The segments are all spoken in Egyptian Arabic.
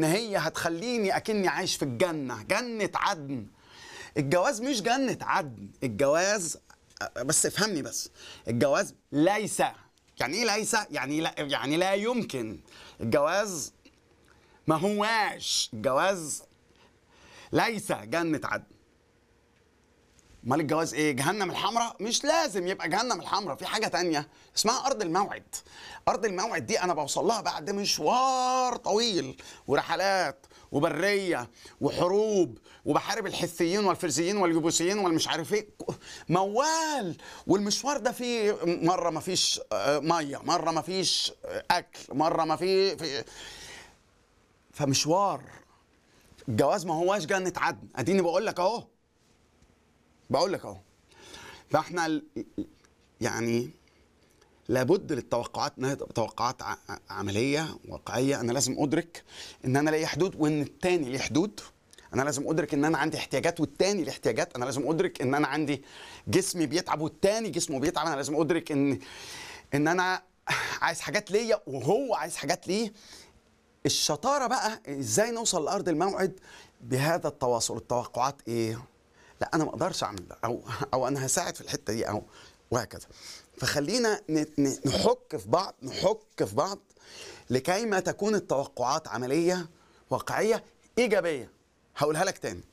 وان هي هتخليني اكني عايش في الجنه جنه عدن الجواز مش جنه عدن الجواز بس افهمني بس الجواز ليس يعني ايه ليس يعني لا يعني لا يمكن الجواز ما هواش الجواز ليس جنه عدن امال الجواز ايه جهنم الحمراء مش لازم يبقى جهنم الحمراء في حاجه تانية اسمها ارض الموعد ارض الموعد دي انا بوصل لها بعد مشوار طويل ورحلات وبريه وحروب وبحارب الحثيين والفرزيين واليبوسيين والمش عارف ايه موال والمشوار ده فيه مره ما فيش ميه مره ما فيش اكل مره ما في, في فمشوار الجواز ما هواش جنه عدن اديني بقول لك اهو بقول لك اهو فاحنا ال- يعني لابد للتوقعات انها تبقى توقعات ع- عمليه واقعيه انا لازم ادرك ان انا ليا حدود وان التاني ليه حدود انا لازم ادرك ان انا عندي احتياجات والتاني ليه احتياجات انا لازم ادرك ان انا عندي جسمي بيتعب والتاني جسمه بيتعب انا لازم ادرك ان ان انا عايز حاجات ليا وهو عايز حاجات ليه الشطاره بقى ازاي نوصل لارض الموعد بهذا التواصل التوقعات ايه لا انا ما اقدرش اعمل ده او او انا هساعد في الحته دي او وهكذا فخلينا ن- ن- نحك في بعض نحك في بعض لكي ما تكون التوقعات عمليه واقعيه ايجابيه هقولها لك تاني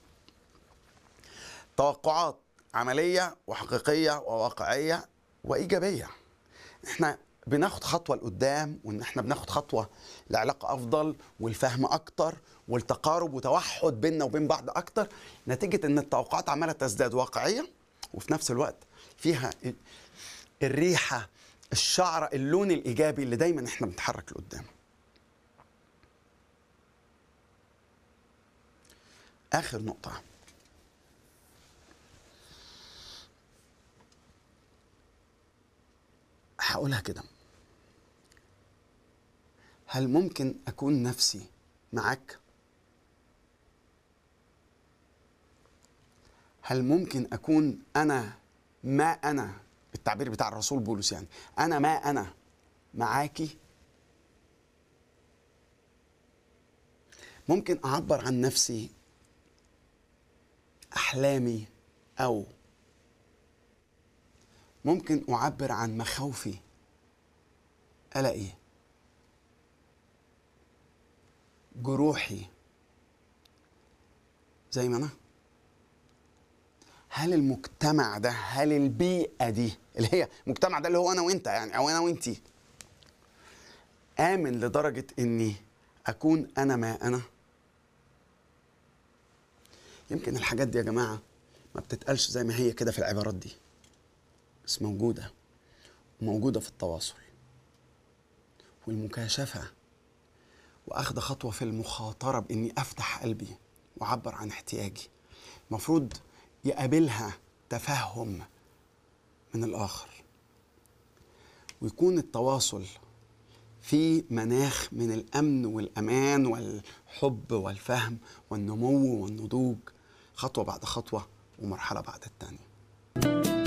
توقعات عمليه وحقيقيه وواقعيه وايجابيه احنا بناخد خطوه لقدام وان احنا بناخد خطوه لعلاقه افضل والفهم اكتر والتقارب وتوحد بيننا وبين بعض اكتر نتيجه ان التوقعات عماله تزداد واقعيه وفي نفس الوقت فيها ال- الريحه الشعره اللون الايجابي اللي دايما احنا بنتحرك لقدام اخر نقطه هقولها كده هل ممكن اكون نفسي معاك هل ممكن اكون انا ما انا التعبير بتاع الرسول بولس يعني انا ما انا معاكي ممكن اعبر عن نفسي احلامي او ممكن اعبر عن مخاوفي قلقي جروحي زي ما انا هل المجتمع ده هل البيئه دي اللي هي المجتمع ده اللي هو انا وانت يعني او انا وانتي امن لدرجه اني اكون انا ما انا يمكن الحاجات دي يا جماعه ما بتتقالش زي ما هي كده في العبارات دي بس موجوده وموجوده في التواصل والمكاشفه واخد خطوه في المخاطره باني افتح قلبي واعبر عن احتياجي المفروض يقابلها تفهم من الاخر ويكون التواصل في مناخ من الامن والامان والحب والفهم والنمو والنضوج خطوه بعد خطوه ومرحله بعد الثانيه